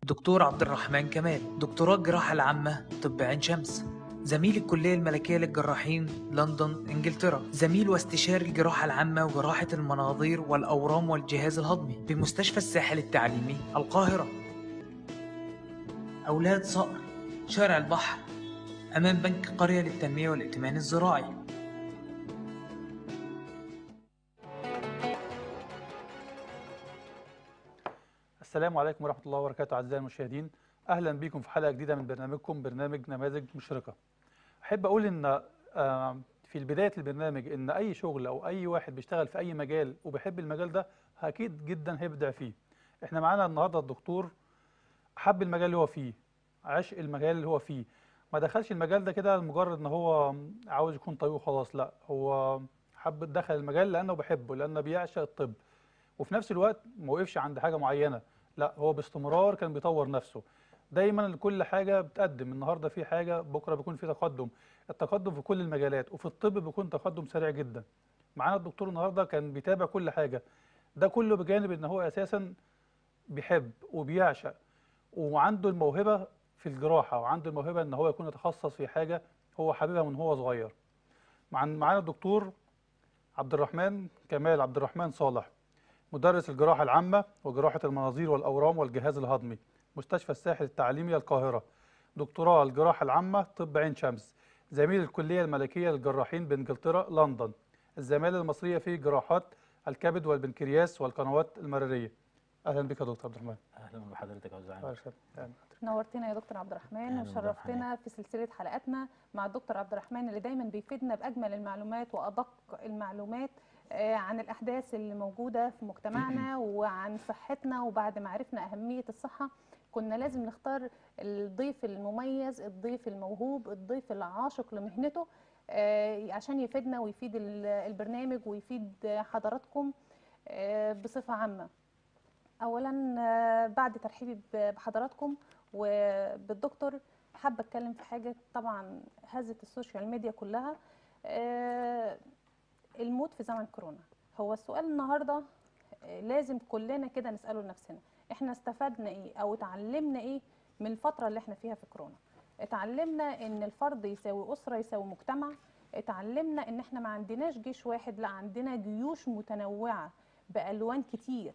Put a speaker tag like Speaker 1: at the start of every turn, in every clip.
Speaker 1: دكتور عبد الرحمن كمال دكتوراه الجراحة العامة طب عين شمس زميل الكلية الملكية للجراحين لندن إنجلترا زميل واستشاري الجراحة العامة وجراحة المناظير والأورام والجهاز الهضمي بمستشفى الساحل التعليمي القاهرة أولاد صقر شارع البحر أمام بنك قرية للتنمية والائتمان الزراعي
Speaker 2: السلام عليكم ورحمة الله وبركاته أعزائي المشاهدين أهلا بكم في حلقة جديدة من برنامجكم برنامج نماذج مشرقة أحب أقول إن آه، في بداية البرنامج إن أي شغل أو أي واحد بيشتغل في أي مجال وبيحب المجال ده أكيد جدا هيبدع فيه إحنا معانا النهاردة الدكتور حب المجال اللي هو فيه عشق المجال اللي هو فيه ما دخلش المجال ده كده لمجرد إن هو عاوز يكون طبيب وخلاص لا هو حب دخل المجال لأنه بيحبه لأنه بيعشق الطب وفي نفس الوقت ما وقفش عند حاجة معينة لا هو باستمرار كان بيطور نفسه دايما كل حاجه بتقدم النهارده في حاجه بكره بيكون في تقدم التقدم في كل المجالات وفي الطب بيكون تقدم سريع جدا معانا الدكتور النهارده كان بيتابع كل حاجه ده كله بجانب ان هو اساسا بيحب وبيعشق وعنده الموهبه في الجراحه وعنده الموهبه ان هو يكون يتخصص في حاجه هو حاببها من هو صغير مع معانا الدكتور عبد الرحمن كمال عبد الرحمن صالح مدرس الجراحة العامة وجراحة المناظير والأورام والجهاز الهضمي مستشفى الساحل التعليمي القاهرة دكتوراه الجراحة العامة طب عين شمس زميل الكلية الملكية للجراحين بإنجلترا لندن الزمالة المصرية في جراحات الكبد والبنكرياس والقنوات المرارية أهلا بك يا دكتور عبد الرحمن
Speaker 3: اهلا بحضرتك يا استاذ
Speaker 2: أهلا أهلا.
Speaker 4: نورتنا يا دكتور عبد الرحمن
Speaker 3: أهلاً
Speaker 4: وشرفتنا في سلسله حلقاتنا مع الدكتور عبد الرحمن اللي دايما بيفيدنا باجمل المعلومات وادق المعلومات آه، عن الاحداث اللي موجوده في مجتمعنا وعن صحتنا وبعد ما عرفنا اهميه الصحه كنا لازم نختار الضيف المميز الضيف الموهوب الضيف العاشق لمهنته آه، عشان يفيدنا ويفيد ال- البرنامج ويفيد حضراتكم آه، بصفه عامه اولا آه، بعد ترحيبي ب- بحضراتكم وبالدكتور حابه اتكلم في حاجه طبعا هزت السوشيال ميديا كلها آه، الموت في زمن كورونا هو السؤال النهارده آه، لازم كلنا كده نساله لنفسنا احنا استفدنا ايه او اتعلمنا ايه من الفتره اللي احنا فيها في كورونا اتعلمنا ان الفرد يساوي اسره يساوي مجتمع اتعلمنا ان احنا ما عندناش جيش واحد لا عندنا جيوش متنوعه بالوان كتير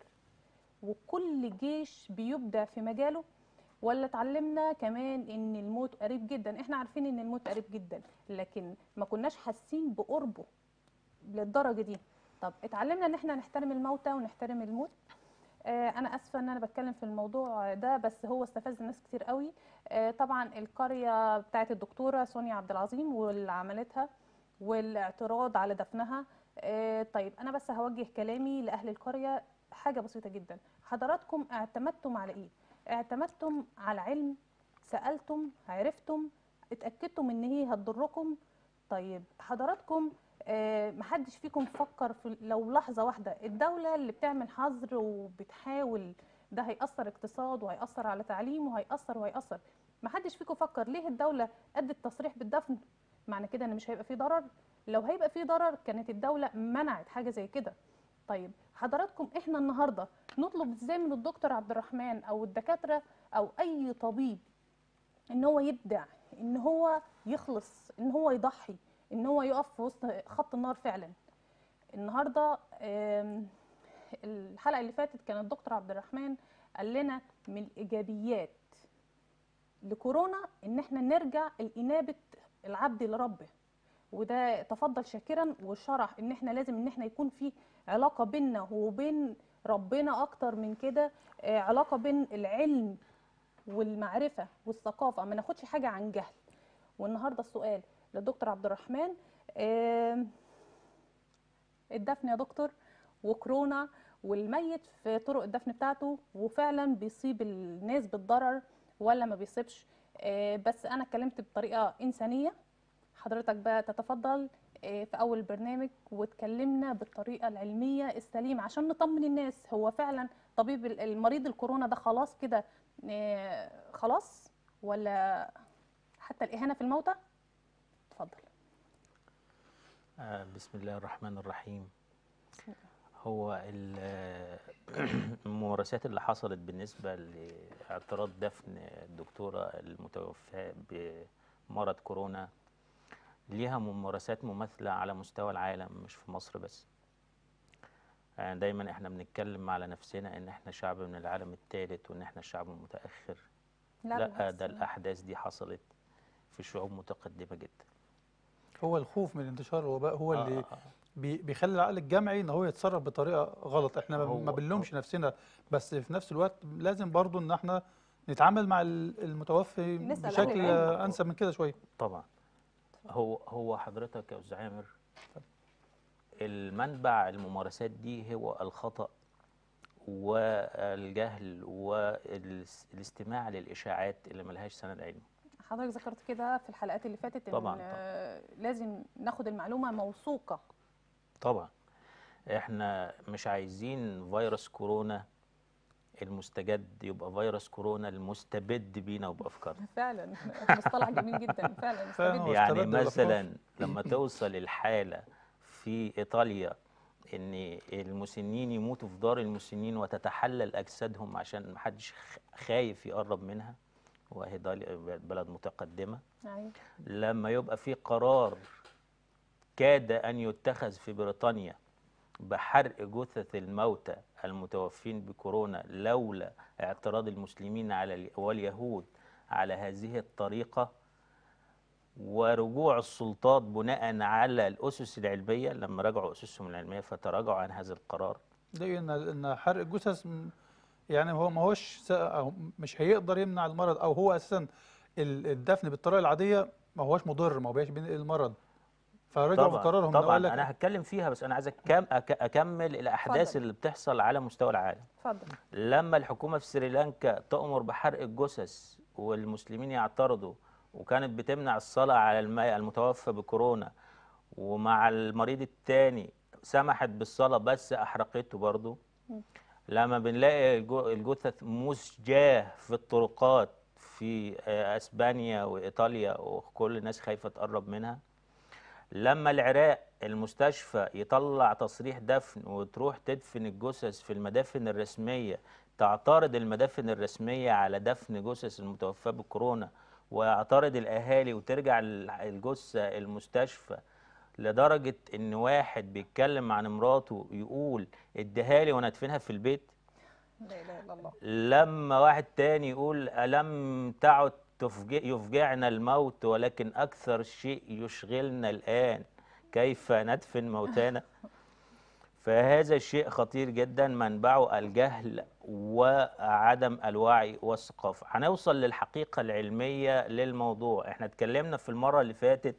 Speaker 4: وكل جيش بيبدع في مجاله ولا اتعلمنا كمان ان الموت قريب جدا احنا عارفين ان الموت قريب جدا لكن ما كناش حاسين بقربه للدرجه دي طب اتعلمنا ان احنا نحترم الموتى ونحترم الموت آه انا اسفه ان انا بتكلم في الموضوع ده بس هو استفز ناس كتير قوي آه طبعا القريه بتاعت الدكتوره سونيا عبد العظيم واللي عملتها والاعتراض على دفنها آه طيب انا بس هوجه كلامي لاهل القريه حاجه بسيطه جدا حضراتكم اعتمدتم على ايه اعتمدتم على علم سالتم عرفتم اتاكدتم ان هي هتضركم طيب حضراتكم آه، محدش فيكم فكر في لو لحظه واحده الدوله اللي بتعمل حظر وبتحاول ده هيأثر اقتصاد وهيأثر على تعليم وهيأثر وهيأثر محدش فيكم فكر ليه الدوله ادت تصريح بالدفن معنى كده ان مش هيبقى فيه ضرر لو هيبقى فيه ضرر كانت الدوله منعت حاجه زي كده طيب حضراتكم احنا النهارده نطلب ازاي من الدكتور عبد الرحمن او الدكاتره او اي طبيب ان هو يبدع ان هو يخلص ان هو يضحي ان هو يقف في وسط خط النار فعلا النهارده آم، الحلقه اللي فاتت كان الدكتور عبد الرحمن قال لنا من الايجابيات لكورونا ان احنا نرجع الانابه العبد لربه وده تفضل شاكرا وشرح ان احنا لازم ان احنا يكون في علاقه بيننا وبين ربنا اكتر من كده آه، علاقه بين العلم والمعرفه والثقافه ما ناخدش حاجه عن جهل والنهارده السؤال للدكتور عبد الرحمن آم، الدفن يا دكتور وكورونا والميت في طرق الدفن بتاعته وفعلا بيصيب الناس بالضرر ولا ما بيصيبش آه، بس انا اتكلمت بطريقه انسانيه حضرتك بقى تتفضل آه، في اول البرنامج واتكلمنا بالطريقه العلميه السليمه عشان نطمن الناس هو فعلا طبيب ال- المريض الكورونا ده خلاص كده آه، خلاص ولا حتى الاهانه في الموتى اتفضل
Speaker 3: آه، بسم الله الرحمن الرحيم هو ال- الممارسات اللي حصلت بالنسبة لاعتراض دفن الدكتورة المتوفاة بمرض كورونا ليها ممارسات مماثلة على مستوى العالم مش في مصر بس يعني دايما احنا بنتكلم على نفسنا ان احنا شعب من العالم الثالث وان احنا شعب متأخر لا,
Speaker 4: بالعكس.
Speaker 3: ده الأحداث دي حصلت في شعوب متقدمة جدا
Speaker 2: هو الخوف من انتشار الوباء هو
Speaker 3: آه،
Speaker 2: اللي
Speaker 3: آه، آه.
Speaker 2: بي- بيخلي العقل الجمعي ان هو يتصرف بطريقه غلط احنا ما-
Speaker 3: هو-
Speaker 2: ما بنلومش نفسنا بس في نفس الوقت لازم برضو ان احنا نتعامل مع ال- المتوفي
Speaker 4: نسأل أهل
Speaker 2: بشكل
Speaker 4: العلم.
Speaker 2: انسب من كده شويه
Speaker 3: طبعا هو هو حضرتك يا استاذ عامر المنبع الممارسات دي هو الخطأ والجهل والاستماع للإشاعات اللي ملهاش سند علمي
Speaker 4: حضرتك ذكرت كده في الحلقات اللي فاتت ان
Speaker 3: طبعاً،
Speaker 4: آه، لازم ناخد المعلومه موثوقه
Speaker 3: طبعا احنا مش عايزين فيروس كورونا المستجد يبقى فيروس كورونا المستبد بينا وبأفكارنا
Speaker 4: فعلا مصطلح جميل جدا فعلا
Speaker 2: فعلاً
Speaker 4: نستفيد
Speaker 2: هو
Speaker 3: يعني
Speaker 2: استبد الأفكار.
Speaker 3: مثلا لما توصل الحالة في إيطاليا إن المسنين يموتوا في دار المسنين وتتحلل أجسادهم عشان محدش خ- خايف يقرب منها وهي دال- بلد متقدمة
Speaker 4: أيوة.
Speaker 3: لما يبقى في قرار كاد أن يتخذ في بريطانيا بحرق جثث الموتى المتوفين بكورونا لولا اعتراض المسلمين على ال- واليهود على هذه الطريقة ورجوع السلطات بناء على الأسس العلمية لما رجعوا أسسهم العلمية فتراجعوا عن هذا القرار
Speaker 2: ده ان ان حرق الجثث م- يعني هو ما هوش س- أو مش هيقدر يمنع المرض او هو اساسا ال- الدفن بالطريقه العاديه ما هوش مضر ما هوش بينقل المرض فرجعوا في قرارهم إن
Speaker 3: طبعا
Speaker 2: قال لك
Speaker 3: أنا هتكلم فيها بس أنا عايز أكم أك- أكمل الأحداث
Speaker 4: اتفضل.
Speaker 3: اللي بتحصل على مستوى العالم
Speaker 4: اتفضل
Speaker 3: لما الحكومة في سريلانكا تأمر بحرق الجثث والمسلمين يعترضوا وكانت بتمنع الصلاة على الماء المتوفى بكورونا ومع المريض التاني سمحت بالصلاة بس أحرقته برضو لما بنلاقي الجو- الجثث مسجاه في الطرقات في آه، اسبانيا وايطاليا وكل الناس خايفه تقرب منها لما العراق المستشفى يطلع تصريح دفن وتروح تدفن الجثث في المدافن الرسميه تعترض المدافن الرسميه على دفن جثث المتوفاه بكورونا ويعترض الاهالي وترجع ال- الجثه المستشفى لدرجه ان واحد بيتكلم عن مراته يقول اديها لي وانا ادفنها في البيت
Speaker 4: لا اله الا الله
Speaker 3: لما واحد تاني يقول ألم تعد تفجع يفجعنا الموت ولكن أكثر شيء يشغلنا الآن كيف ندفن موتانا فهذا شيء خطير جدا منبعه الجهل وعدم الوعي والثقافة هنوصل للحقيقة العلمية للموضوع احنا اتكلمنا في المرة اللي فاتت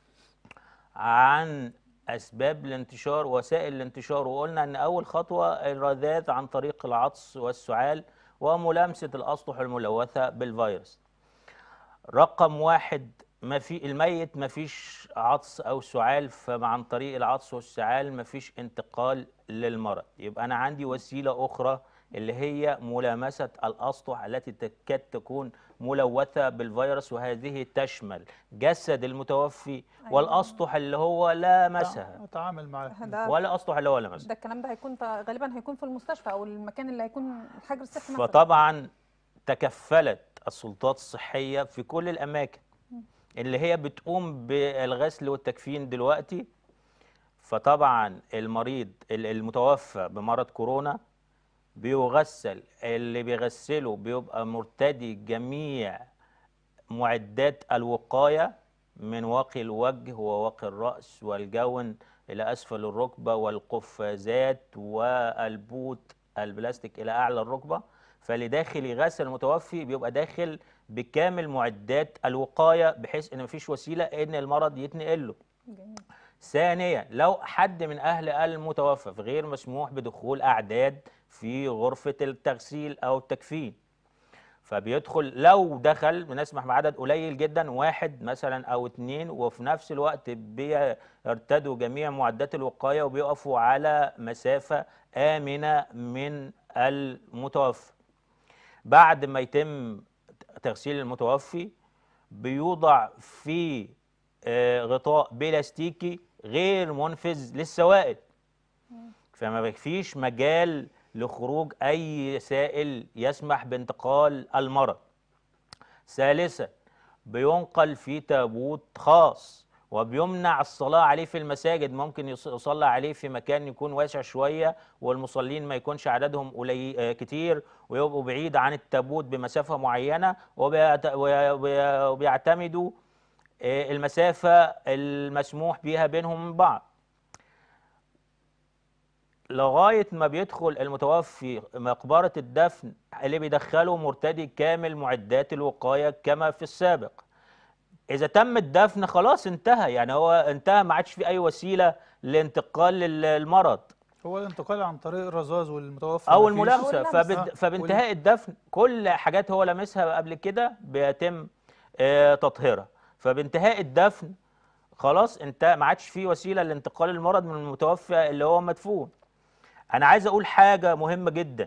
Speaker 3: عن أسباب الانتشار وسائل الانتشار وقلنا أن أول خطوة الرذاذ عن طريق العطس والسعال وملامسة الأسطح الملوثة بالفيروس رقم واحد ما في الميت ما فيش عطس أو سعال فعن طريق العطس والسعال ما فيش انتقال للمرض يبقى أنا عندي وسيلة أخرى اللي هي ملامسة الأسطح التي تكاد تكون ملوثة بالفيروس وهذه تشمل جسد المتوفي
Speaker 4: أيوة.
Speaker 3: والأسطح اللي هو لامسها
Speaker 2: اتعامل معاه
Speaker 4: ده
Speaker 3: ولا أسطح اللي هو لمسها
Speaker 4: ده الكلام ده هيكون ط- غالبا هيكون في المستشفى او المكان اللي هيكون الحجر الصحي مثلا
Speaker 3: فطبعا تكفلت السلطات الصحية في كل الأماكن اللي هي بتقوم بالغسل والتكفين دلوقتي فطبعا المريض ال- المتوفى بمرض كورونا بيغسل اللي بيغسله بيبقى مرتدي جميع معدات الوقاية من واقي الوجه وواقي الرأس والجون إلى أسفل الركبة والقفازات والبوت البلاستيك إلى أعلى الركبة فاللي داخل يغسل المتوفي بيبقى داخل بكامل معدات الوقاية بحيث إن مفيش وسيلة إن المرض يتنقل له
Speaker 4: جميل.
Speaker 3: ثانيا لو حد من أهل المتوفى غير مسموح بدخول أعداد في غرفة التغسيل أو التكفين فبيدخل لو دخل بنسمح بعدد قليل جدا واحد مثلا او اتنين وفي نفس الوقت بيرتدوا جميع معدات الوقاية وبيقفوا على مسافة آمنة من المتوفى بعد ما يتم تغسيل المتوفي بيوضع في آه، غطاء بلاستيكي غير منفذ للسوائل فما فيش مجال لخروج اي سائل يسمح بانتقال المرض ثالثا بينقل في تابوت خاص وبيمنع الصلاة عليه في المساجد ممكن يص- يصلى عليه في مكان يكون واسع شوية والمصلين ما يكونش عددهم قليل آه، كتير ويبقوا بعيد عن التابوت بمسافة معينة وبيعت- وي- وي- وبيعتمدوا آه، المسافة المسموح بها بينهم من بعض لغاية ما بيدخل المتوفي مقبرة الدفن اللي بيدخله مرتدي كامل معدات الوقاية كما في السابق إذا تم الدفن خلاص انتهى يعني هو انتهى ما عادش في أي وسيلة لانتقال ال- المرض
Speaker 2: هو الانتقال عن طريق الرذاذ والمتوفى
Speaker 3: أو
Speaker 2: مفيش-
Speaker 3: الملامسة
Speaker 4: أو
Speaker 3: فبد...
Speaker 2: اللمس.
Speaker 3: فبانتهاء الدفن كل حاجات هو لامسها قبل كده بيتم آه، تطهيرها فبانتهاء الدفن خلاص انت ما عادش في وسيله لانتقال المرض من المتوفى اللي هو مدفون انا عايز اقول حاجه مهمه جدا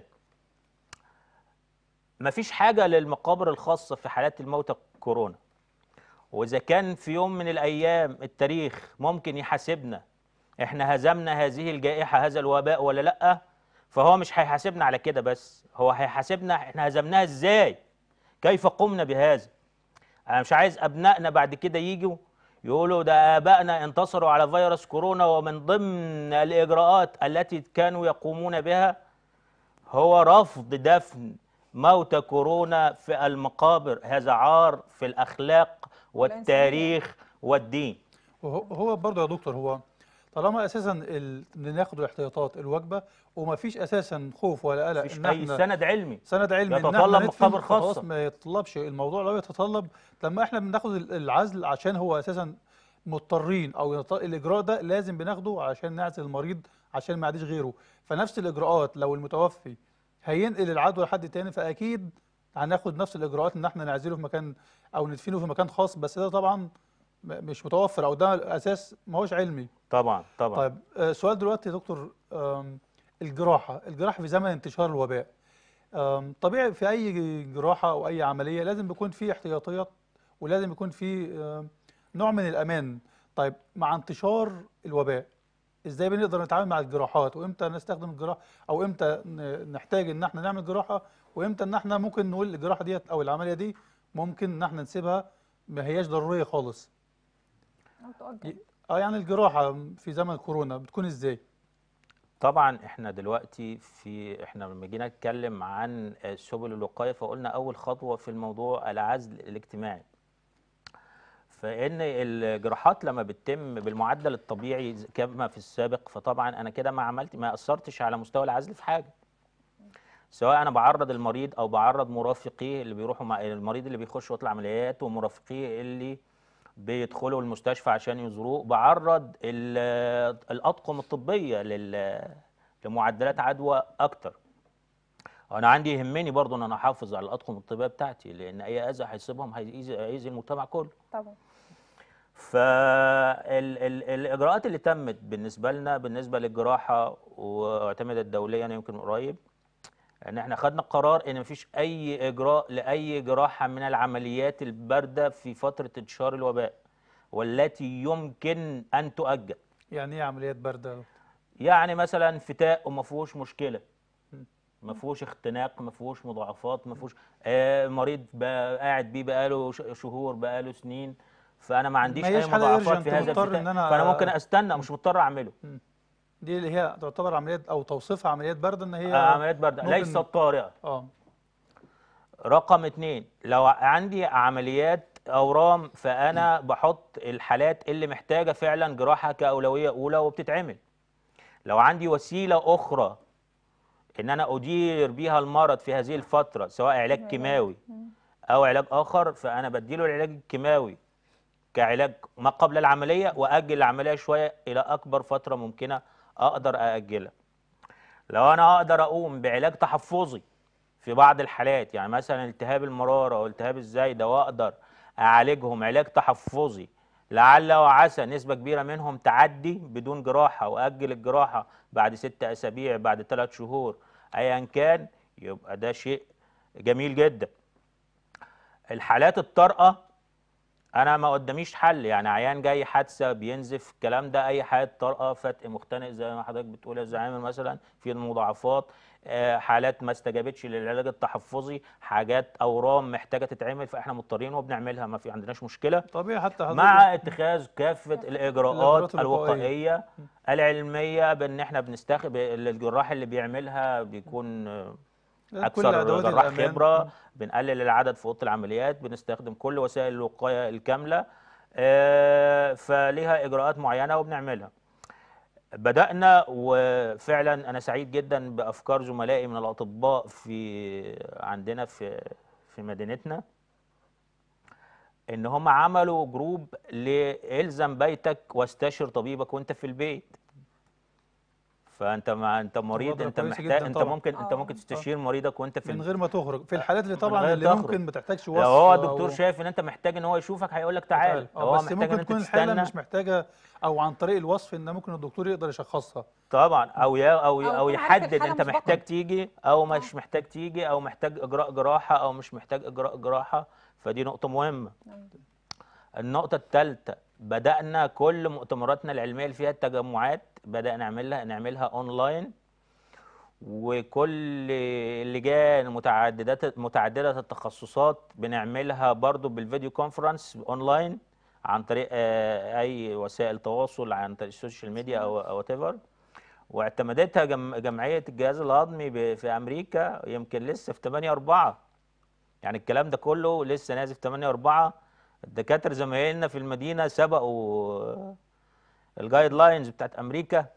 Speaker 3: مفيش حاجه للمقابر الخاصه في حالات الموتى كورونا واذا كان في يوم من الايام التاريخ ممكن يحاسبنا احنا هزمنا هذه الجائحه هذا الوباء ولا لا فهو مش هيحاسبنا على كده بس هو هيحاسبنا احنا هزمناها ازاي كيف قمنا بهذا انا مش عايز ابنائنا بعد كده يجوا يقولوا ده ابائنا انتصروا على فيروس كورونا ومن ضمن الاجراءات التي كانوا يقومون بها هو رفض دفن موتى كورونا في المقابر هذا عار في الاخلاق والتاريخ والدين
Speaker 2: وهو هو برضه يا دكتور هو طالما اساسا ال... ناخد الاحتياطات الواجبه وما فيش اساسا خوف ولا قلق
Speaker 3: مفيش
Speaker 2: ان
Speaker 3: اي
Speaker 2: احنا
Speaker 3: سند علمي
Speaker 2: سند علمي ان
Speaker 3: يتطلب
Speaker 2: احنا ندفن
Speaker 3: مقابر
Speaker 2: خلاص
Speaker 3: خاصة.
Speaker 2: ما يتطلبش الموضوع لا يتطلب لما احنا بناخد ال- العزل عشان هو اساسا مضطرين او يط- الاجراء ده لازم بناخده عشان نعزل المريض عشان ما يعديش غيره فنفس الاجراءات لو المتوفي هينقل العدوى لحد تاني فاكيد هناخد نفس الاجراءات ان احنا نعزله في مكان او ندفنه في مكان خاص بس ده طبعا م- مش متوفر او ده الاساس ما هوش علمي
Speaker 3: طبعا طبعا
Speaker 2: طيب آه، سؤال دلوقتي يا دكتور آم، الجراحة الجراحة في زمن انتشار الوباء آم، طبيعي في أي جراحة أو أي عملية لازم يكون في احتياطيات ولازم يكون في آم، نوع من الأمان طيب مع انتشار الوباء ازاي بنقدر نتعامل مع الجراحات وامتى نستخدم الجراحة او امتى ن- نحتاج ان احنا نعمل جراحة وامتى ان احنا ممكن نقول الجراحة ديت او العملية دي ممكن ان احنا نسيبها ما هياش ضرورية خالص
Speaker 4: أو تؤجل.
Speaker 2: اه يعني الجراحة في زمن كورونا بتكون ازاي
Speaker 3: طبعا احنا دلوقتي في احنا لما جينا نتكلم عن سبل الوقايه فقلنا اول خطوه في الموضوع العزل الاجتماعي فان الجراحات لما بتتم بالمعدل الطبيعي ز- كما في السابق فطبعا انا كده ما عملت ما اثرتش على مستوى العزل في حاجه سواء انا بعرض المريض او بعرض مرافقيه اللي بيروحوا مع المريض اللي بيخش اوضه العمليات ومرافقيه اللي بيدخلوا المستشفى عشان يزوروه بعرض ال- الاطقم الطبيه لل- لمعدلات عدوى اكتر انا عندي يهمني برضو ان انا احافظ على الاطقم الطبيه بتاعتي لان اي اذى هيصيبهم هيأذي هيأذي المجتمع كله
Speaker 4: طبعا
Speaker 3: فالاجراءات اللي تمت بالنسبه لنا بالنسبه للجراحه واعتمدت دوليا يمكن من قريب ان احنا خدنا قرار ان مفيش اي اجراء لاي جراحه من العمليات البارده في فتره انتشار الوباء والتي يمكن ان تؤجل
Speaker 2: يعني ايه عمليات باردة
Speaker 3: يعني مثلا فتاء وما فيهوش مشكله ما فيهوش اختناق ما فيهوش مضاعفات ما فيهوش آه مريض بقى قاعد بيه بقاله ش- شهور بقاله سنين فانا ما عنديش
Speaker 2: هياش
Speaker 3: اي
Speaker 2: حاجة
Speaker 3: مضاعفات
Speaker 2: urgent
Speaker 3: في هذا
Speaker 2: مضطر
Speaker 3: الفتاء
Speaker 2: إن أنا-
Speaker 3: فانا ممكن استنى مش مضطر اعمله
Speaker 2: دي اللي هي تعتبر عمليات او توصيفها عمليات باردة ان هي
Speaker 3: آه عمليات برد
Speaker 2: ممكن-
Speaker 3: ليست طارئه
Speaker 2: اه
Speaker 3: رقم اتنين لو عندي عمليات اورام فانا بحط الحالات اللي محتاجه فعلا جراحه كاولويه اولى وبتتعمل لو عندي وسيله اخرى ان انا ادير بيها المرض في هذه الفتره سواء علاج
Speaker 4: علاج.
Speaker 3: كيماوي او علاج اخر فانا بديله العلاج الكيماوي كعلاج ما قبل العمليه واجل العمليه شويه الى اكبر فتره ممكنه اقدر ااجلها لو انا اقدر اقوم بعلاج تحفظي في بعض الحالات يعني مثلا التهاب المراره او التهاب الزايده واقدر اعالجهم علاج تحفظي لعل وعسى نسبه كبيره منهم تعدي بدون جراحه واجل الجراحه بعد ست اسابيع بعد ثلاث شهور ايا كان يبقى ده شيء جميل جدا الحالات الطارئه انا ما قداميش حل يعني عيان جاي حادثه بينزف الكلام ده اي حاله طارئه فتق مختنق زي ما حضرتك بتقول يا زعيم مثلا في المضاعفات آه، حالات ما استجابتش للعلاج التحفظي حاجات اورام محتاجه تتعمل فاحنا مضطرين وبنعملها ما في عندناش مشكله
Speaker 2: طبيعي حتى حضرتك
Speaker 3: مع اتخاذ كافه الاجراءات
Speaker 2: الإجراءات الوقائية.
Speaker 3: الوقائيه العلميه بان احنا بنستخدم الجراح اللي بيعملها بيكون آه،
Speaker 2: كل
Speaker 3: اكثر
Speaker 2: أدوات
Speaker 3: جراح
Speaker 2: الأمان.
Speaker 3: خبره بنقلل العدد في اوضه العمليات بنستخدم كل وسائل الوقايه الكامله آه، فليها اجراءات معينه وبنعملها بدانا وفعلا انا سعيد جدا بافكار زملائي من الاطباء في عندنا في في مدينتنا ان هم عملوا جروب لالزم بيتك واستشر طبيبك وانت في البيت فانت ما انت مريض
Speaker 2: مبادرة
Speaker 3: انت
Speaker 2: كويسة
Speaker 3: محتاج
Speaker 2: جداً
Speaker 3: انت
Speaker 2: طبعاً.
Speaker 3: ممكن انت
Speaker 4: آه.
Speaker 3: ممكن تستشير مريضك وانت في
Speaker 2: من
Speaker 3: البيت
Speaker 2: غير ما تخرج في الحالات اللي
Speaker 3: من
Speaker 2: طبعا
Speaker 3: غير
Speaker 2: اللي
Speaker 3: تخرج.
Speaker 2: ممكن ما تحتاجش وصف
Speaker 3: لو هو
Speaker 2: أو-
Speaker 3: الدكتور شايف ان انت محتاج ان هو يشوفك هيقول لك تعالى
Speaker 2: آه،
Speaker 3: هو
Speaker 2: بس
Speaker 3: محتاج
Speaker 2: ممكن
Speaker 3: ان انت
Speaker 2: تكون الحاله
Speaker 3: تستنى
Speaker 2: مش محتاجه او عن طريق الوصف ان ممكن الدكتور يقدر يشخصها
Speaker 3: طبعا او يا او
Speaker 4: أو
Speaker 3: او
Speaker 4: يكون عارف
Speaker 3: يحدد
Speaker 4: الحالة
Speaker 3: انت
Speaker 4: مش
Speaker 3: محتاج
Speaker 4: بطل.
Speaker 3: تيجي او مش محتاج تيجي او محتاج اجراء جراحه او مش محتاج اجراء جراحه فدي نقطه مهمه النقطه الثالثه بدانا كل مؤتمراتنا العلميه اللي فيها التجمعات بدانا نعملها نعملها اونلاين وكل لجان متعددات متعدده التخصصات بنعملها برضو بالفيديو كونفرنس اونلاين عن طريق آه، اي وسائل تواصل عن طريق السوشيال ميديا او او whatever واعتمدتها جم جمعيه الجهاز الهضمي ب- في امريكا يمكن لسه في 8 4 يعني الكلام ده كله لسه نازل في 8 4 الدكاتره زمايلنا في المدينه سبقوا الجايد لاينز بتاعت امريكا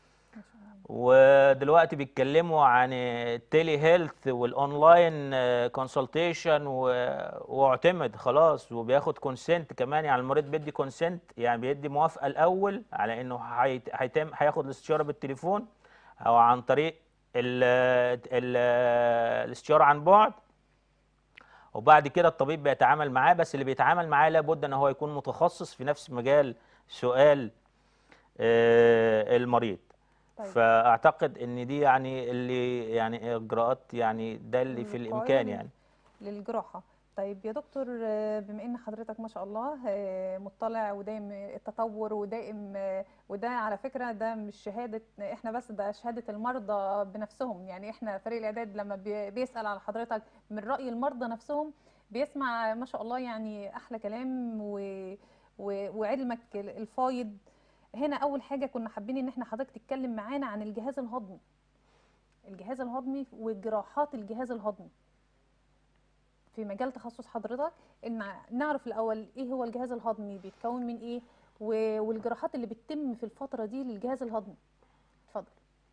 Speaker 3: ودلوقتي بيتكلموا عن التيلي هيلث والاونلاين كونسلتيشن واعتمد خلاص وبياخد كونسنت كمان يعني المريض بيدي كونسنت يعني بيدي موافقه الاول على انه هيت- هيتم هياخد الاستشاره بالتليفون او عن طريق ال ال الاستشاره عن بعد وبعد كده الطبيب بيتعامل معاه بس اللي بيتعامل معاه لابد ان هو يكون متخصص في نفس مجال سؤال آه، المريض
Speaker 4: طيب.
Speaker 3: فاعتقد ان دي يعني اللي يعني اجراءات يعني ده اللي في
Speaker 4: الوقاية
Speaker 3: الامكان
Speaker 4: لل-
Speaker 3: يعني
Speaker 4: للجراحة طيب يا دكتور آه، بما ان حضرتك ما شاء الله آه، مطلع ودائم التطور ودائم آه، وده على فكرة ده مش شهادة احنا بس ده شهادة المرضى بنفسهم يعني احنا فريق الاعداد لما بي- بيسأل على حضرتك من رأي المرضى نفسهم بيسمع ما شاء الله يعني احلى كلام و و- وعلمك الفايض هنا اول حاجة كنا حابين ان احنا حضرتك تتكلم معانا عن الجهاز الهضمي الجهاز الهضمي وجراحات الجهاز الهضمي في مجال تخصص حضرتك ان نعرف الاول ايه هو الجهاز الهضمي بيتكون من ايه و- والجراحات اللي بتتم في الفتره دي للجهاز الهضمي اتفضل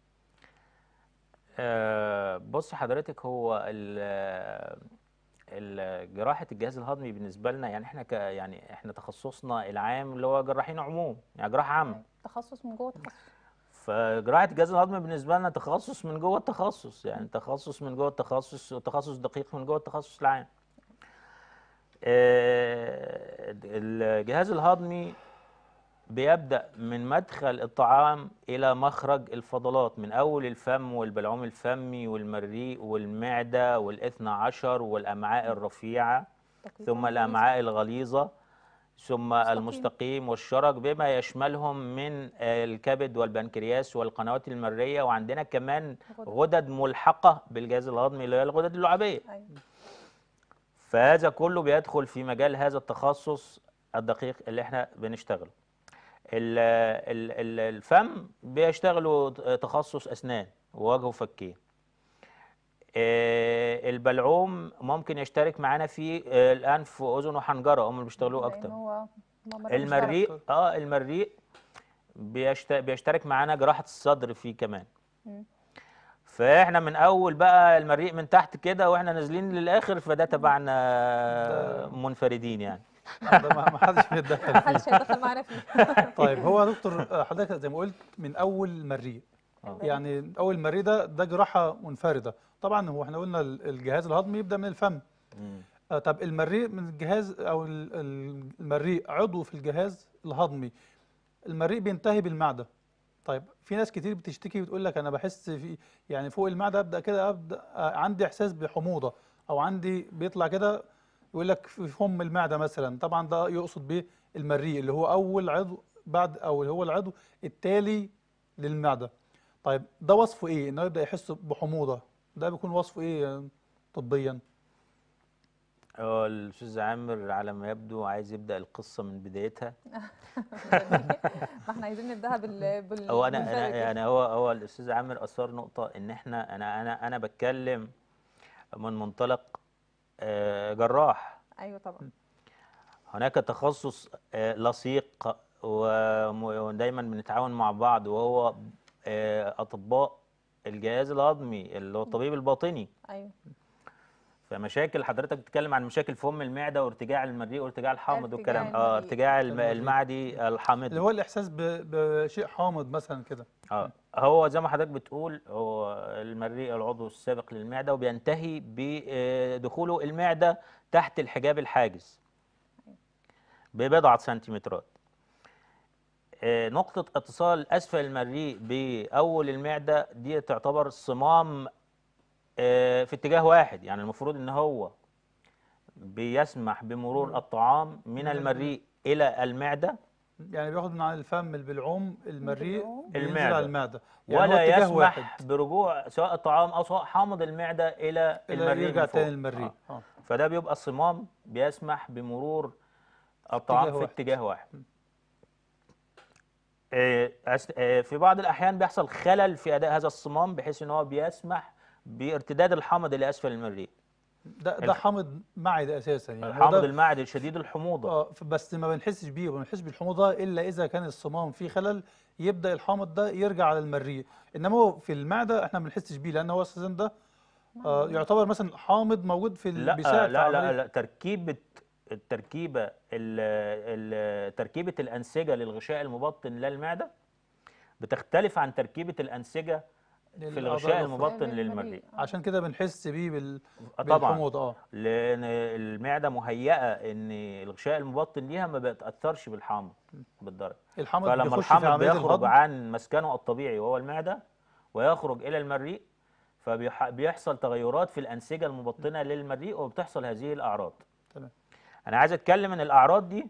Speaker 3: آه، بص حضرتك هو ال- ال- جراحة الجهاز الهضمي بالنسبة لنا يعني احنا ك يعني احنا تخصصنا العام اللي هو جراحين عموم يعني جراحة عامة
Speaker 4: تخصص من جوه تخصص
Speaker 3: فجراحة الجهاز الهضمي بالنسبة لنا تخصص من جوه التخصص يعني تخصص من جوه التخصص وتخصص دقيق من جوه التخصص العام. آه، الجهاز الهضمي بيبدأ من مدخل الطعام إلى مخرج الفضلات من أول الفم والبلعوم الفمي والمريء والمعدة والإثنى عشر والأمعاء الرفيعة
Speaker 4: تقريباً
Speaker 3: ثم الأمعاء الغليظة ثم
Speaker 4: مستقيم.
Speaker 3: المستقيم والشرج بما يشملهم من آه، الكبد والبنكرياس والقنوات المرية وعندنا كمان
Speaker 4: غدد.
Speaker 3: غدد ملحقة بالجهاز الهضمي اللي هي الغدد اللعابية
Speaker 4: أيوة.
Speaker 3: فهذا كله بيدخل في مجال هذا التخصص الدقيق اللي احنا بنشتغله ال- ال- ال- الفم بيشتغلوا تخصص أسنان ووجه وفكين آه، البلعوم ممكن يشترك معانا في آه، الأنف وأذن وحنجرة هم اللي بيشتغلوا
Speaker 4: لأن
Speaker 3: أكتر
Speaker 4: هو مرة
Speaker 3: المريء
Speaker 4: مشترك.
Speaker 3: اه المريء بيشت... بيشترك معانا جراحة الصدر فيه كمان
Speaker 4: مم.
Speaker 3: فاحنا من اول بقى المريء من تحت كده واحنا نازلين للاخر فده تبعنا منفردين يعني
Speaker 2: ده ما ما حدش بيتدخل فيه
Speaker 4: محدش هيدخل معانا فيه
Speaker 2: طيب هو يا دكتور آه، حضرتك زي ما قلت من اول مريء
Speaker 3: آه.
Speaker 2: يعني اول مريء ده ده جراحه منفرده طبعا هو احنا قلنا ال- الجهاز الهضمي يبدا من الفم آه، طب المريء من الجهاز او ال- ال- المريء عضو في الجهاز الهضمي المريء بينتهي بالمعده طيب في ناس كتير بتشتكي وتقول لك انا بحس في يعني فوق المعده ابدا كده ابدا آه، عندي احساس بحموضه او عندي بيطلع كده يقول لك في فم المعده مثلا طبعا ده يقصد به المريء اللي هو اول عضو بعد او اللي هو العضو التالي للمعده طيب ده وصفه ايه انه يبدا يحس بحموضه ده بيكون وصفه ايه طبيا
Speaker 3: هو الاستاذ عامر على ما يبدو عايز يبدا القصه من بدايتها
Speaker 4: ما احنا عايزين نبداها بال بال
Speaker 3: هو انا
Speaker 4: بالبلدي.
Speaker 3: انا يعني هو هو الاستاذ عامر اثار نقطه ان احنا انا انا انا بتكلم من منطلق آه، جراح
Speaker 4: ايوه طبعا
Speaker 3: هناك تخصص آه، لصيق وم- ودايما بنتعاون مع بعض وهو آه، اطباء الجهاز الهضمي اللي هو الطبيب الباطني
Speaker 4: ايوه
Speaker 3: فمشاكل حضرتك بتتكلم عن مشاكل فم المعده وارتجاع المريء وارتجاع الحامض
Speaker 4: ارتجاع
Speaker 3: والكلام اه
Speaker 4: المريء.
Speaker 3: ارتجاع الم-
Speaker 2: المريء.
Speaker 3: المعدي الحامضي
Speaker 2: اللي هو الاحساس ب- بشيء حامض مثلا كده
Speaker 3: اه هو زي ما حضرتك بتقول هو المريء العضو السابق للمعده وبينتهي بدخوله المعده تحت الحجاب الحاجز ببضعه سنتيمترات آه، نقطة اتصال أسفل المريء بأول المعدة دي تعتبر صمام آه، في اتجاه واحد يعني المفروض إن هو بيسمح بمرور الطعام من المريء إلى المعدة
Speaker 2: يعني بياخد من على الفم البلعوم المريء
Speaker 4: البلعوم.
Speaker 2: بينزل
Speaker 3: المعدة.
Speaker 2: على المعده يعني هو
Speaker 3: ولا
Speaker 2: اتجاه
Speaker 3: يسمح
Speaker 2: واحد
Speaker 3: برجوع سواء الطعام او سواء حامض المعده الى
Speaker 2: إلى
Speaker 3: المريء
Speaker 2: يرجع
Speaker 3: من فوق.
Speaker 2: تاني المريء
Speaker 3: آه.
Speaker 2: اه
Speaker 3: فده بيبقى صمام بيسمح بمرور الطعام
Speaker 2: اتجاه
Speaker 3: في
Speaker 2: واحد.
Speaker 3: اتجاه واحد آه، أس- آه، في بعض الاحيان بيحصل خلل في اداء هذا الصمام بحيث ان هو بيسمح بارتداد الحامض اللي اسفل المريء
Speaker 2: ده ده
Speaker 3: الح-
Speaker 2: حامض معدي اساسا يعني هو
Speaker 3: الحامض
Speaker 2: ده-
Speaker 3: المعدي شديد الحموضه
Speaker 2: اه ف- بس ما بنحسش بيه وما بنحسش بالحموضه الا اذا كان الصمام فيه خلل يبدا الحامض ده يرجع على المريء انما هو في المعده احنا ما بنحسش بيه لان هو اساسا ده آه يعتبر مثلا حامض موجود في ال-
Speaker 3: لا
Speaker 2: بيساعد
Speaker 3: لا
Speaker 2: في
Speaker 3: لا,
Speaker 2: عملية
Speaker 3: لا تركيبه التركيبه ال- ال- تركيبه الانسجه للغشاء المبطن للمعده بتختلف عن تركيبه الانسجه في
Speaker 2: للأعضاء
Speaker 3: الغشاء
Speaker 2: الأخرى.
Speaker 3: المبطن
Speaker 4: للمريء.
Speaker 3: للمريء
Speaker 4: آه.
Speaker 2: عشان كده بنحس بيه بال...
Speaker 3: آه طبعا
Speaker 2: بالحموضه اه
Speaker 3: لان المعده مهيئه ان الغشاء المبطن ليها ما بيتاثرش بالحامض بالدرجه
Speaker 2: الحمض
Speaker 3: فلما
Speaker 2: بيخش في
Speaker 3: الحامض
Speaker 2: عمليه
Speaker 3: بيخرج
Speaker 2: الهضم
Speaker 3: عن مسكنه الطبيعي وهو المعده ويخرج الى المريء فبيحصل تغيرات في الانسجه المبطنه للمريء وبتحصل هذه الاعراض
Speaker 2: تمام
Speaker 3: انا عايز اتكلم ان الاعراض دي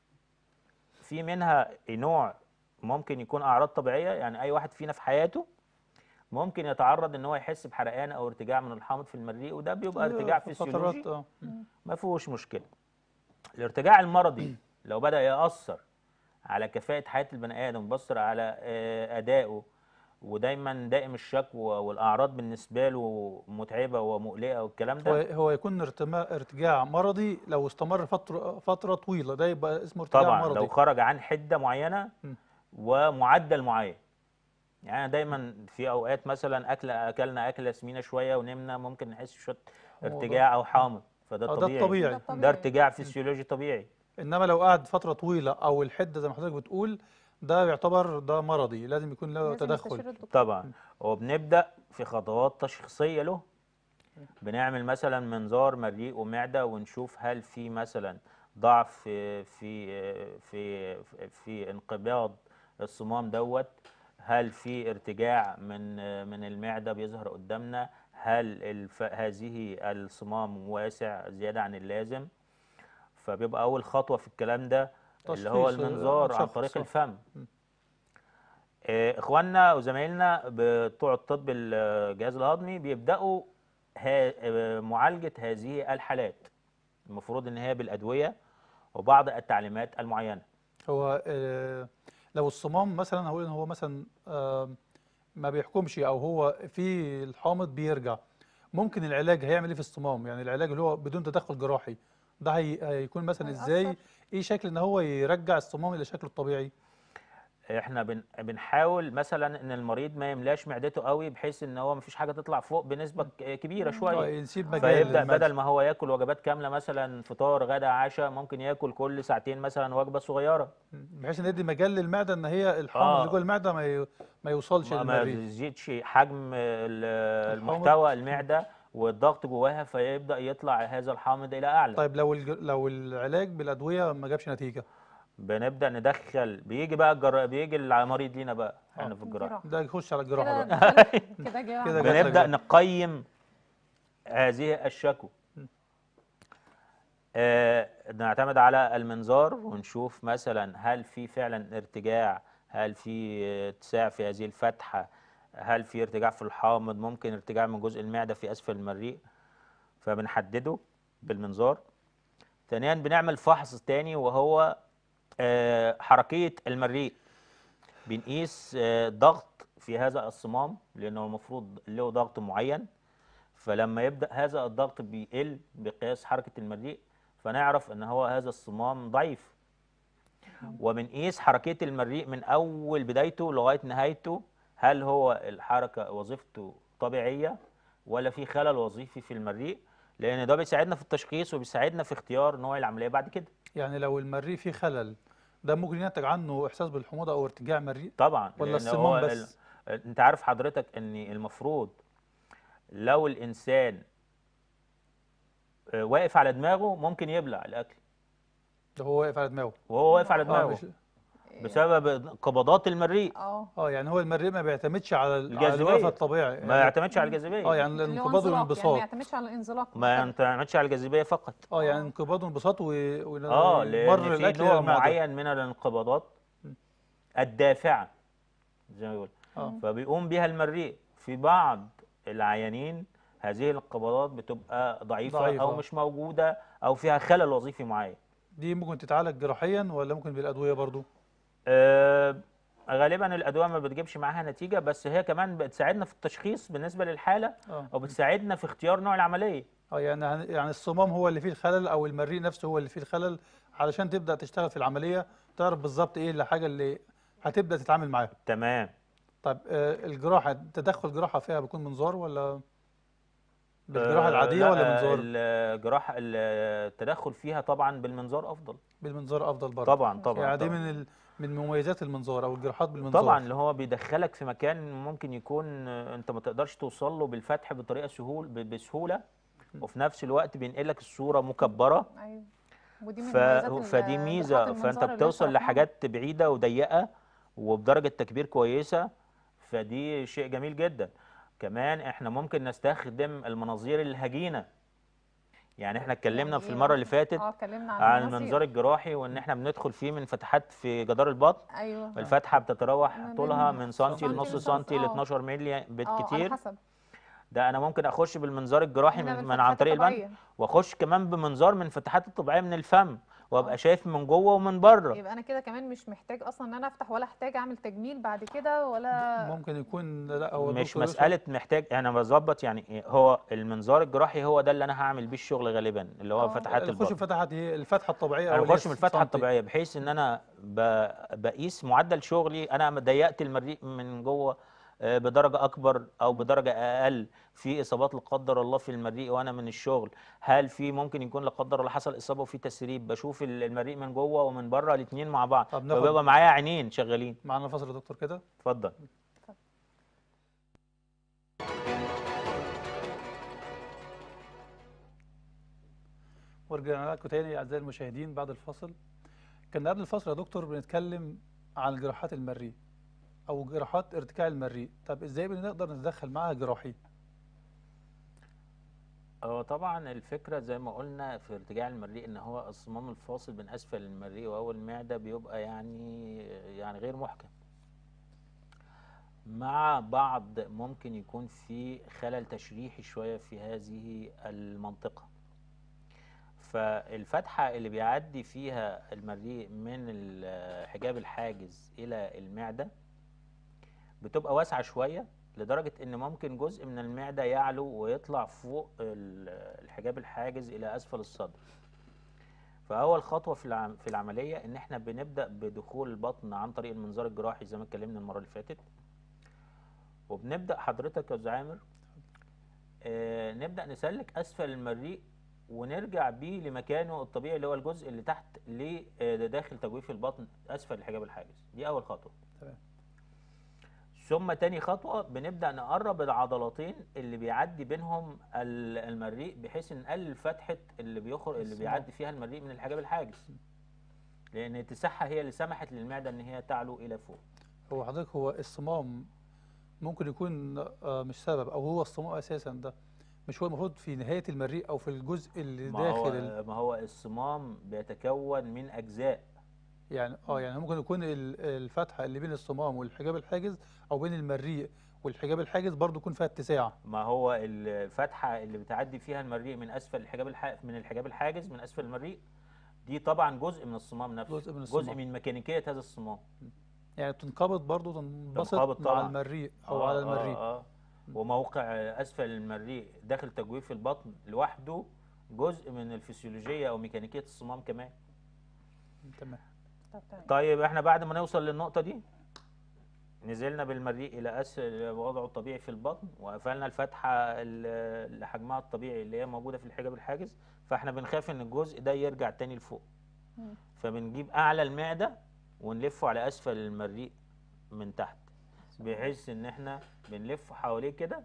Speaker 3: في منها نوع ممكن يكون اعراض طبيعيه يعني اي واحد فينا في حياته ممكن يتعرض ان هو يحس بحرقان او ارتجاع من الحامض في المريء وده بيبقى ارتجاع
Speaker 2: في
Speaker 3: فسيولوجي
Speaker 2: فترات اه
Speaker 3: ما فيهوش مشكله الارتجاع المرضي لو بدا ياثر على كفاءه حياه البني ادم وبيأثر على آه، ادائه ودايما دائم الشكوى والاعراض بالنسبه له متعبه ومقلقه والكلام
Speaker 2: هو
Speaker 3: ده
Speaker 2: هو يكون ارتما... ارتجاع مرضي لو استمر فتره فتره طويله ده يبقى اسمه ارتجاع
Speaker 3: طبعا
Speaker 2: مرضي
Speaker 3: لو خرج عن حده معينه
Speaker 2: م.
Speaker 3: ومعدل معين يعني أنا دايما في اوقات مثلا اكل اكلنا اكله سمينه شويه ونمنا ممكن نحس بشويه
Speaker 2: هو ده.
Speaker 3: ارتجاع او حامض فده
Speaker 2: آه، ده
Speaker 3: طبيعي
Speaker 2: الطبيعي.
Speaker 4: ده الطبيعي.
Speaker 3: ده ارتجاع فسيولوجي طبيعي
Speaker 2: انما لو قعد فتره طويله او الحده زي ما حضرتك بتقول ده يعتبر ده مرضي لازم يكون له
Speaker 4: لازم
Speaker 2: تدخل
Speaker 4: يستشير الدكتور.
Speaker 3: طبعا وبنبدا في خطوات تشخيصيه له بنعمل مثلا منظار مريء ومعده ونشوف هل في مثلا ضعف في في في في انقباض الصمام دوت هل في ارتجاع من من المعده بيظهر قدامنا هل الف هذه الصمام واسع زياده عن اللازم فبيبقى اول خطوه في الكلام ده اللي هو
Speaker 2: تشخيص،
Speaker 3: المنظار عن
Speaker 2: شخص،
Speaker 3: طريق
Speaker 2: آه.
Speaker 3: الفم آه، اخواننا وزمايلنا بتوع الطب الجهاز الهضمي بيبداوا ها- آه، معالجه هذه الحالات المفروض ان هي بالادويه وبعض التعليمات المعينه
Speaker 2: هو آه، لو الصمام مثلا هقول ان هو مثلا آه، ما بيحكمش او هو في الحامض بيرجع ممكن العلاج هيعمل ايه في الصمام يعني العلاج اللي هو بدون تدخل جراحي ده هي هيكون مثلا ازاي
Speaker 4: هيأثر.
Speaker 2: ايه شكل ان هو يرجع الصمام الى شكله الطبيعي
Speaker 3: احنا بن بنحاول مثلا ان المريض ما يملاش معدته قوي بحيث ان هو مفيش حاجه تطلع فوق بنسبه ك- كبيره
Speaker 2: آه،
Speaker 3: شويه
Speaker 2: يسيب مجال
Speaker 3: فيبدا
Speaker 2: للمعدة.
Speaker 3: بدل ما هو ياكل وجبات كامله مثلا فطار غدا عشاء ممكن ياكل كل ساعتين مثلا وجبه صغيره
Speaker 2: بحيث ان يدي مجال للمعده ان هي الحامض
Speaker 3: آه.
Speaker 2: اللي جوه المعده ما ي- ما يوصلش
Speaker 3: ما, ما
Speaker 2: للمريء
Speaker 3: يزيدش حجم ال-
Speaker 2: الحامض.
Speaker 3: المحتوى المعده والضغط جواها فيبدا يطلع هذا الحامض الى اعلى
Speaker 2: طيب لو الج... لو العلاج بالادويه ما جابش نتيجه
Speaker 3: بنبدا ندخل بيجي بقى الجر... بيجي المريض لينا بقى احنا
Speaker 2: آه.
Speaker 3: في الجراحه
Speaker 4: جراحة.
Speaker 2: ده يخش على الجراحه
Speaker 4: كده
Speaker 2: بقى
Speaker 4: دخلت- كده جه
Speaker 2: كده
Speaker 4: عمل-
Speaker 2: جات لك
Speaker 3: بنبدا
Speaker 2: بقى.
Speaker 3: نقيم هذه الشكوى آه، نعتمد على المنظار ونشوف مثلا هل في فعلا ارتجاع هل في آه، اتساع في هذه الفتحة هل في ارتجاع في الحامض ممكن ارتجاع من جزء المعدة في أسفل المريء فبنحدده بالمنظار ثانيا بنعمل فحص تاني وهو آه، حركية المريء بنقيس آه، ضغط في هذا الصمام لأنه المفروض له ضغط معين فلما يبدأ هذا الضغط بيقل بقياس حركة المريء فنعرف ان هو هذا الصمام ضعيف وبنقيس حركية المريء من أول بدايته لغاية نهايته هل هو الحركة وظيفته طبيعية ولا في خلل وظيفي في المريء لأن ده بيساعدنا في التشخيص وبيساعدنا في اختيار نوع العملية بعد كده
Speaker 2: يعني لو المريء فيه خلل ده ممكن ينتج عنه احساس بالحموضه او ارتجاع مريء
Speaker 3: طبعا
Speaker 2: ولا
Speaker 3: لأن
Speaker 2: الصمام
Speaker 3: هو
Speaker 2: بس؟
Speaker 3: ال... انت عارف حضرتك ان المفروض لو الانسان آه، واقف على دماغه ممكن يبلع الاكل
Speaker 2: ده هو واقف على دماغه
Speaker 3: وهو واقف على
Speaker 2: اه
Speaker 3: دماغه
Speaker 2: مش
Speaker 3: بسبب انقباضات المريء
Speaker 4: اه
Speaker 2: اه يعني هو المريء ما بيعتمدش على ال- على
Speaker 3: الجاذبية.
Speaker 2: الوقفه الطبيعي
Speaker 3: ما يعتمدش على الجاذبيه
Speaker 2: اه يعني
Speaker 4: اللي هو
Speaker 2: الانقباض
Speaker 4: انزلاق، يعني ما
Speaker 2: والانبساط
Speaker 4: يعتمدش على الانزلاق
Speaker 3: ما يعتمدش على الجاذبيه فقط
Speaker 2: اه يعني انقباض وانبساط و... و...
Speaker 3: اه
Speaker 2: مر
Speaker 3: لان في
Speaker 2: الاكل
Speaker 3: نوع
Speaker 2: الى المعده
Speaker 3: معين من الانقباضات الدافعه زي ما بيقول
Speaker 2: اه
Speaker 3: فبيقوم بها المريء في بعض العيانين هذه الانقباضات بتبقى ضعيفه,
Speaker 2: ضعيفة.
Speaker 3: او مش موجوده او فيها خلل وظيفي معين
Speaker 2: دي ممكن تتعالج جراحيا ولا ممكن بالادويه برضو
Speaker 3: آه غالبا الادويه ما بتجيبش معاها نتيجه بس هي كمان بتساعدنا في التشخيص بالنسبه للحاله
Speaker 2: اه
Speaker 3: او بتساعدنا في اختيار نوع العمليه
Speaker 2: اه يعني هن- يعني الصمام هو اللي فيه الخلل او المريء نفسه هو اللي فيه الخلل علشان تبدا تشتغل في العمليه تعرف بالظبط ايه الحاجه اللي هتبدا تتعامل معاها
Speaker 3: تمام
Speaker 2: طيب آه الجراحه تدخل جراحه فيها بيكون منظار ولا بالجراحه العاديه
Speaker 3: آه،
Speaker 2: ولا
Speaker 3: لا،
Speaker 2: منظار
Speaker 3: الجراحه التدخل فيها طبعا بالمنظار افضل
Speaker 2: بالمنظار افضل برضه
Speaker 3: طبعا طبعا
Speaker 2: يعني دي
Speaker 3: طبعا.
Speaker 2: من ال... من مميزات المنظار او الجراحات بالمنظار
Speaker 3: طبعا اللي هو بيدخلك في مكان ممكن يكون آه، انت ما تقدرش توصل له بالفتح بطريقه سهول ب- بسهوله وفي نفس الوقت بينقلك الصوره مكبره
Speaker 4: ايوه ودي من
Speaker 3: ف...
Speaker 4: مميزات ال-
Speaker 3: فدي
Speaker 4: جراحات
Speaker 3: ميزه
Speaker 4: المنظار
Speaker 3: فانت
Speaker 4: اللي هي
Speaker 3: بتوصل
Speaker 4: شرحناها.
Speaker 3: لحاجات بعيده وضيقه وبدرجه تكبير كويسه فدي شيء جميل جدا كمان احنا ممكن نستخدم المناظير الهجينه يعني احنا اتكلمنا في
Speaker 4: يعني
Speaker 3: المره اللي فاتت
Speaker 4: اه اتكلمنا عن
Speaker 3: عن
Speaker 4: المناظير.
Speaker 3: المنظار الجراحي وان احنا بندخل فيه من فتحات في جدار البطن
Speaker 4: ايوه
Speaker 3: الفتحه بتتراوح
Speaker 4: ما بين
Speaker 3: طولها من سنتي
Speaker 4: سنتي
Speaker 3: لنص
Speaker 4: لسنتي،
Speaker 3: سنتي ل
Speaker 4: آه.
Speaker 3: 12 مللي
Speaker 4: اه على
Speaker 3: بالكتير
Speaker 4: حسب
Speaker 3: ده انا ممكن اخش بالمنظار الجراحي
Speaker 4: هنا
Speaker 3: من, من
Speaker 4: بالفتحات
Speaker 3: عن طريق البنك
Speaker 4: الطبيعية.
Speaker 3: واخش كمان بمنظار من فتحات الطبيعيه من الفم وابقى
Speaker 4: آه.
Speaker 3: شايف من جوه ومن بره
Speaker 4: يبقى انا كده كمان مش محتاج اصلا ان انا افتح ولا احتاج اعمل تجميل بعد كده ولا
Speaker 2: ممكن يكون لا هو
Speaker 3: مش
Speaker 2: الدكتور يقصد-
Speaker 3: مساله محتاج انا بظبط يعني إيه، هو المنظار الجراحي هو ده اللي انا هعمل بيه الشغل غالبا اللي هو
Speaker 4: آه.
Speaker 3: فتحات
Speaker 2: نخش
Speaker 3: البطن
Speaker 2: فتحات هي الفتحه الطبيعيه
Speaker 3: انا
Speaker 2: او اللي هي
Speaker 3: بخش من الفتحه
Speaker 2: سنتي.
Speaker 3: الطبيعيه بحيث ان انا ب- بقيس معدل شغلي انا ضيقت المريء من جوه آه، بدرجه اكبر او بدرجه اقل في اصابات لا قدر الله في المريء وانا من الشغل هل في ممكن يكون لا قدر الله حصل اصابه وفي تسريب بشوف ال- المريء من جوه ومن بره الاثنين مع بعض
Speaker 2: طب ناخد-
Speaker 3: فبيبقى معايا عينين شغالين
Speaker 2: معانا فاصل يا دكتور كده
Speaker 3: اتفضل
Speaker 2: ورجعنا لكم تاني اعزائي المشاهدين بعد الفاصل كنا قبل الفاصل يا دكتور بنتكلم عن جراحات المريء او جراحات ارتجاع المريء طب ازاي بنقدر نتدخل معاها جراحي
Speaker 3: هو طبعا الفكرة زي ما قلنا في ارتجاع المريء ان هو الصمام الفاصل بين اسفل المريء واول المعدة بيبقى يعني يعني غير محكم مع بعض ممكن يكون في خلل تشريحي شوية في هذه المنطقة فالفتحة اللي بيعدي فيها المريء من الحجاب الحاجز إلى المعدة بتبقى واسعة شوية لدرجة إن ممكن جزء من المعدة يعلو ويطلع فوق ال- الحجاب الحاجز إلى أسفل الصدر فأول خطوة في العم- في العملية إن إحنا بنبدأ بدخول البطن عن طريق المنظار الجراحي زي ما اتكلمنا المرة اللي فاتت وبنبدأ حضرتك يا أستاذ عامر آه، نبدأ نسلك أسفل المريء ونرجع بيه لمكانه الطبيعي اللي هو الجزء اللي تحت لداخل تجويف البطن أسفل الحجاب الحاجز دي أول خطوة
Speaker 2: تمام.
Speaker 3: ثم تاني خطوة بنبدأ نقرب العضلاتين اللي بيعدي بينهم ال- المريء بحيث نقلل فتحة اللي بيخرج اللي
Speaker 2: الصمام.
Speaker 3: بيعدي فيها المريء من الحجاب الحاجز لأن اتساعها هي اللي سمحت للمعدة إن هي تعلو إلى فوق
Speaker 2: هو حضرتك هو الصمام ممكن يكون آه، مش سبب او هو الصمام اساسا ده مش هو المفروض في نهايه المريء او في الجزء اللي
Speaker 3: ما
Speaker 2: داخل
Speaker 3: هو
Speaker 2: ال...
Speaker 3: ما هو الصمام بيتكون من اجزاء
Speaker 2: يعني اه يعني ممكن يكون ال- الفتحه اللي بين الصمام والحجاب الحاجز او بين المريء والحجاب الحاجز برضو يكون فيها اتساع
Speaker 3: ما هو الفتحه اللي بتعدي فيها المريء من اسفل الحجاب الح... من الحجاب الحاجز من اسفل المريء دي طبعا جزء من الصمام نفسه
Speaker 2: جزء من
Speaker 3: جزء
Speaker 2: الصمام.
Speaker 3: من ميكانيكيه هذا الصمام
Speaker 2: يعني تنقبض برضو تنبسط
Speaker 3: تنقبض
Speaker 2: مع
Speaker 3: طبعاً.
Speaker 2: المريء او
Speaker 3: آه،
Speaker 2: على
Speaker 3: آه،
Speaker 2: المريء
Speaker 3: آه. وموقع اسفل المريء داخل تجويف البطن لوحده جزء من الفسيولوجيه او ميكانيكيه الصمام كمان
Speaker 2: تمام
Speaker 4: طب تمام.
Speaker 3: طيب احنا بعد ما نوصل للنقطه دي نزلنا بالمريء الى اسفل وضعه الطبيعي في البطن وقفلنا الفتحه ال- اللي حجمها الطبيعي اللي هي موجوده في الحجاب الحاجز فاحنا بنخاف ان الجزء ده يرجع تاني لفوق
Speaker 4: مم.
Speaker 3: فبنجيب اعلى المعده ونلفه على اسفل المريء من تحت بحيث ان احنا بنلفه حواليه كده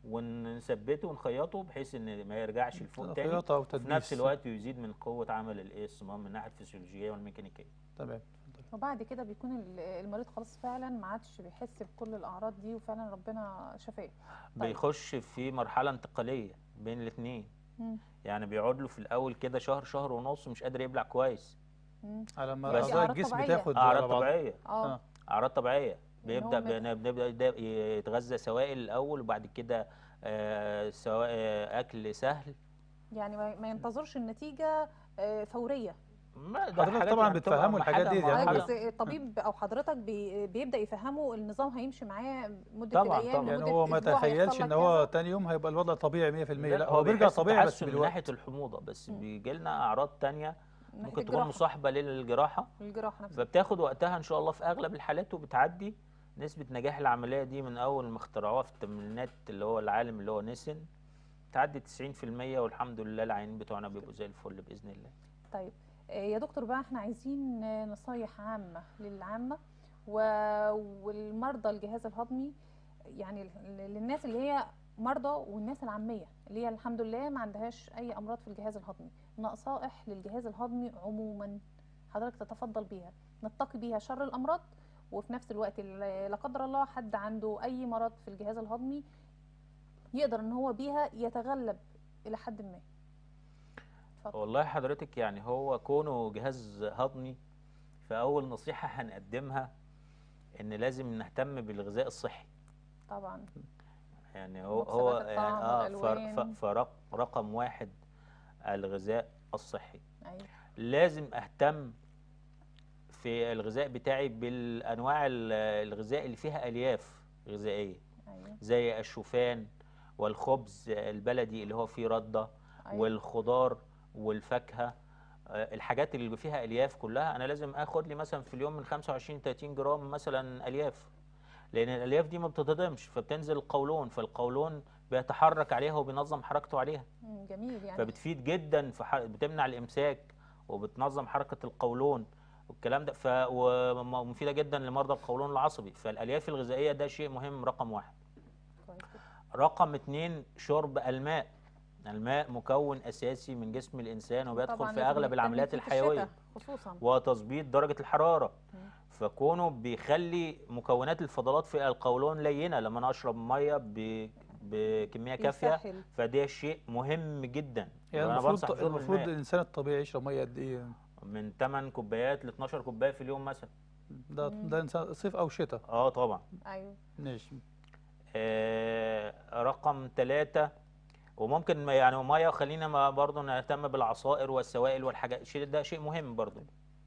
Speaker 3: ونثبته ونخيطه بحيث ان ما يرجعش لفوق تاني
Speaker 2: خياطه او
Speaker 3: وفي
Speaker 2: تدبيس
Speaker 3: نفس الوقت يزيد من قوه عمل الايه الصمام من الناحيه الفسيولوجيه والميكانيكيه
Speaker 2: تمام
Speaker 4: وبعد كده بيكون ال- المريض خلاص فعلا ما عادش بيحس بكل الاعراض دي وفعلا ربنا شفاه طيب.
Speaker 3: بيخش في مرحله انتقاليه بين الاثنين
Speaker 4: مم.
Speaker 3: يعني بيقعد له في الاول كده شهر شهر ونص مش قادر يبلع كويس
Speaker 4: مم.
Speaker 2: على ما
Speaker 3: بس-
Speaker 2: اعضاء
Speaker 4: أعراض
Speaker 2: الجسم
Speaker 4: طبيعية.
Speaker 2: بتاخد
Speaker 3: اعراض
Speaker 2: على بعض.
Speaker 3: طبيعيه
Speaker 4: اه
Speaker 2: آه.
Speaker 3: اعراض طبيعيه
Speaker 4: إن هو
Speaker 3: بيبدا
Speaker 4: من-
Speaker 3: بن- بنبدا يبدأ يتغذى سوائل الاول وبعد كده آه، سواء آه، اكل سهل
Speaker 4: يعني ما ما ينتظرش النتيجه آه، فوريه
Speaker 3: ما ده
Speaker 2: حضرتك
Speaker 3: حاجات
Speaker 2: طبعاً
Speaker 3: يعني بتبقى
Speaker 2: بتفهموا الحاجات
Speaker 3: حاجة
Speaker 2: دي، يعني
Speaker 3: مرحلة.
Speaker 4: بس الطبيب او حضرتك بي بيبدا يفهمه النظام هيمشي معاه مده
Speaker 3: طبعاً،
Speaker 4: الايام
Speaker 3: طبعاً.
Speaker 2: يعني
Speaker 4: لمدة
Speaker 2: هو ما
Speaker 4: أسبوع هيحصل
Speaker 2: تخيلش
Speaker 4: لك
Speaker 2: ان هو
Speaker 4: كذا.
Speaker 2: تاني يوم هيبقى الوضع طبيعي 100% لا
Speaker 3: هو
Speaker 2: هو بيرجع
Speaker 3: بيحس
Speaker 2: طبيعي بس
Speaker 3: بتحسن من
Speaker 2: بالوقت
Speaker 3: ناحيه الحموضه بس
Speaker 4: مم.
Speaker 3: بيجي لنا اعراض تانية
Speaker 4: من ناحية
Speaker 3: ممكن تكون
Speaker 4: الجراحة.
Speaker 3: مصاحبه للجراحه
Speaker 4: الجراحه نفسها
Speaker 3: فبتاخد وقتها ان شاء الله في اغلب الحالات وبتعدي نسبه نجاح العمليه دي من اول ما اخترعوها في الثمانينات اللي هو العالم اللي هو نيسن تعدي 90% والحمد لله العيانين بتوعنا بيبقوا زي الفل باذن الله
Speaker 4: طيب آه، يا دكتور بقى احنا عايزين آه، نصايح عامة للعامة و... والمرضى الجهاز الهضمي يعني ال- للناس اللي هي مرضى والناس العامية اللي هي الحمد لله ما عندهاش أي أمراض في الجهاز الهضمي نصائح للجهاز الهضمي عموما حضرتك تتفضل بيها نتقي بيها شر الأمراض وفي نفس الوقت ال- لا قدر الله حد عنده أي مرض في الجهاز الهضمي يقدر ان هو بيها يتغلب إلى حد ما اتفضل.
Speaker 3: والله حضرتك يعني هو كونه جهاز هضمي فاول نصيحه هنقدمها ان لازم نهتم بالغذاء الصحي
Speaker 4: طبعا
Speaker 3: يعني هو هو
Speaker 4: مكسبات
Speaker 3: يعني
Speaker 4: الطعم
Speaker 3: اه فر-
Speaker 4: والألوان.
Speaker 3: ف- فرق رقم واحد الغذاء الصحي
Speaker 4: أيوة.
Speaker 3: لازم اهتم في الغذاء بتاعي بالانواع ال- الغذاء اللي فيها الياف غذائيه
Speaker 4: أيوة.
Speaker 3: زي الشوفان والخبز البلدي اللي هو فيه رده
Speaker 4: أيوة.
Speaker 3: والخضار والفاكهه آه، الحاجات اللي فيها الياف كلها انا لازم اخد لي مثلا في اليوم من 25 30 جرام مثلا الياف لان الالياف دي ما بتتهضمش فبتنزل القولون فالقولون بيتحرك عليها وبينظم حركته عليها
Speaker 4: مم، جميل يعني
Speaker 3: فبتفيد جدا في ح... بتمنع الامساك وبتنظم حركه القولون والكلام ده ف... ومفيده جدا لمرضى القولون العصبي فالالياف الغذائيه ده شيء مهم رقم واحد
Speaker 4: كويس جدا.
Speaker 3: رقم اتنين شرب الماء الماء مكون اساسي من جسم الانسان وبيدخل
Speaker 4: طبعاً
Speaker 3: في
Speaker 4: لازم
Speaker 3: اغلب
Speaker 4: نهتم
Speaker 3: العمليات
Speaker 4: فيه في
Speaker 3: الحيويه
Speaker 4: الشتاء خصوصا
Speaker 3: وتظبيط درجه الحراره
Speaker 4: مم.
Speaker 3: فكونه بيخلي مكونات الفضلات في القولون لينه لما انا اشرب ميه ب... بكميه كافيه
Speaker 4: بيسهل.
Speaker 3: فده شيء مهم جدا
Speaker 2: يعني
Speaker 3: وأنا
Speaker 2: المفروض
Speaker 3: بنصح بشرب
Speaker 2: المفروض
Speaker 3: الماء.
Speaker 2: الانسان الطبيعي يشرب ميه قد ايه
Speaker 3: من 8 كوبايات ل 12 كوبايه في اليوم مثلا
Speaker 2: ده ده انسان صيف او شتاء
Speaker 3: اه طبعا
Speaker 4: ايوه
Speaker 2: ماشي
Speaker 3: آه رقم ثلاثة وممكن ما- يعني ميه خلينا ما برضه نهتم بالعصائر والسوائل والحاجات شيء ده شيء مهم برضه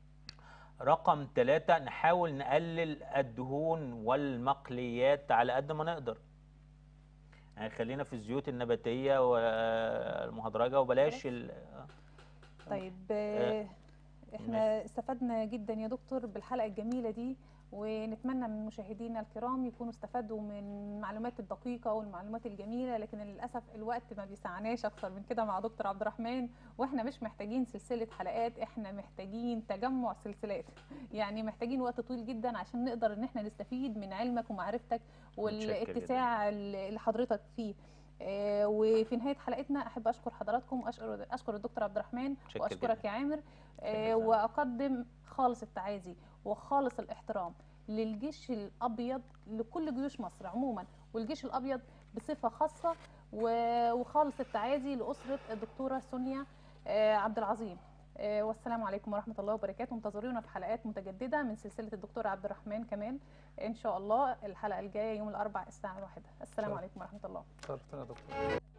Speaker 3: رقم ثلاثة نحاول نقلل الدهون والمقليات على قد ما نقدر يعني خلينا في الزيوت النباتية والمهدرجة وبلاش ال...
Speaker 4: طيب آه، احنا استفدنا جدا يا دكتور بالحلقه الجميله دي ونتمنى من مشاهدينا الكرام يكونوا استفادوا من المعلومات الدقيقه والمعلومات الجميله لكن للاسف الوقت ما بيسعناش اكتر من كده مع دكتور عبد الرحمن واحنا مش محتاجين سلسله حلقات احنا محتاجين تجمع سلسلات يعني محتاجين وقت طويل جدا عشان نقدر ان احنا نستفيد من علمك ومعرفتك والاتساع اللي حضرتك فيه آه، وفي نهايه حلقتنا احب اشكر حضراتكم اشكر اشكر الدكتور عبد الرحمن
Speaker 3: متشكر
Speaker 4: واشكرك
Speaker 3: جداً.
Speaker 4: يا عامر آه،
Speaker 3: جداً.
Speaker 4: واقدم خالص التعازي وخالص الاحترام للجيش الابيض لكل جيوش مصر عموما والجيش الابيض بصفه خاصه و- وخالص التعازي لاسره الدكتوره سونيا آه، عبد العظيم آه، والسلام عليكم ورحمه الله وبركاته انتظرونا في حلقات متجدده من سلسله الدكتور عبد الرحمن كمان ان شاء الله الحلقه الجايه يوم الاربعاء الساعه 1 السلام
Speaker 2: شرف.
Speaker 4: عليكم ورحمه الله
Speaker 2: شرفتنا يا دكتور